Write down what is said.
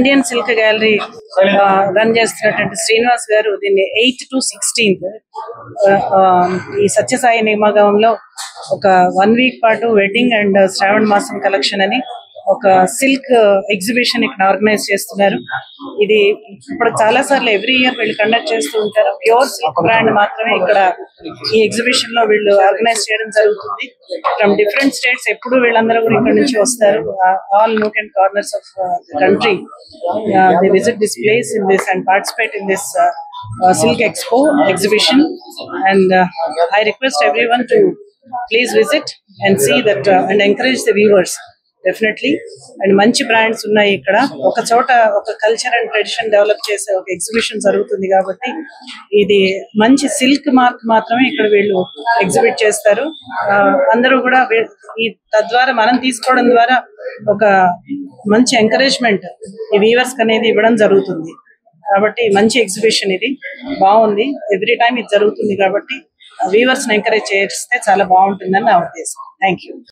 Indian silk gallery run చేస్తున్నటువంటి శ్రీనివాస్ గారు దీన్ని ఎయిత్ టు సిక్స్టీన్త్ ఈ సత్యసాయి నియమగంలో ఒక వన్ వీక్ పాటు వెడ్డింగ్ అండ్ శ్రావణ మాసం కలెక్షన్ అని ఒక సిల్క్ ఎగ్జిబిషన్ ఇక్కడ ఆర్గనైజ్ చేస్తున్నారు ఇది ఇప్పుడు చాలా సార్లు ఎవ్రీ ఇయర్ వీళ్ళు కండక్ట్ చేస్తూ ఉంటారు ప్యూర్ సిల్క్ బ్రాండ్ మాత్రమే ఇక్కడ ఈ ఎగ్జిబిషన్ లో వీళ్ళు ఆర్గనైజ్ చేయడం జరుగుతుంది ఫ్రమ్ డిఫరెంట్ స్టేట్స్ ఎప్పుడు వీళ్ళందరూ కూడా ఇక్కడ నుంచి వస్తారు all nook and corners of country they visit this place in this and participate in this silk expo exhibition and I request every one to please visit and see that and encourage the viewers definitely and మంచి brands ఉన్నాయి ఇక్కడ ఒక చోట ఒక culture and tradition develop చేసే ఒక exhibition జరుగుతుంది కాబట్టి ఇది మంచి సిల్క్ మార్క్ మాత్రమే ఇక్కడ వీళ్ళు ఎగ్జిబిట్ చేస్తారు ఆ, అందరూ కూడా వీ- ఈ తద్వారా మనం తీసుకోవడం ద్వారా ఒక మంచి ఎంకరేజ్మెంట్ ఈ వీవర్స్ అనేది ఇవ్వడం జరుగుతుంది కాబట్టి మంచి ఎగ్జిబిషన్ ఇది బాగుంది ఎవ్రీ టైం ఇది జరుగుతుంది కాబట్టి వీవర్స్ ఎంకరేజ్ చేస్తే చాలా బాగుంటుందని నా ఉద్దేశం థ్యాంక్ యూ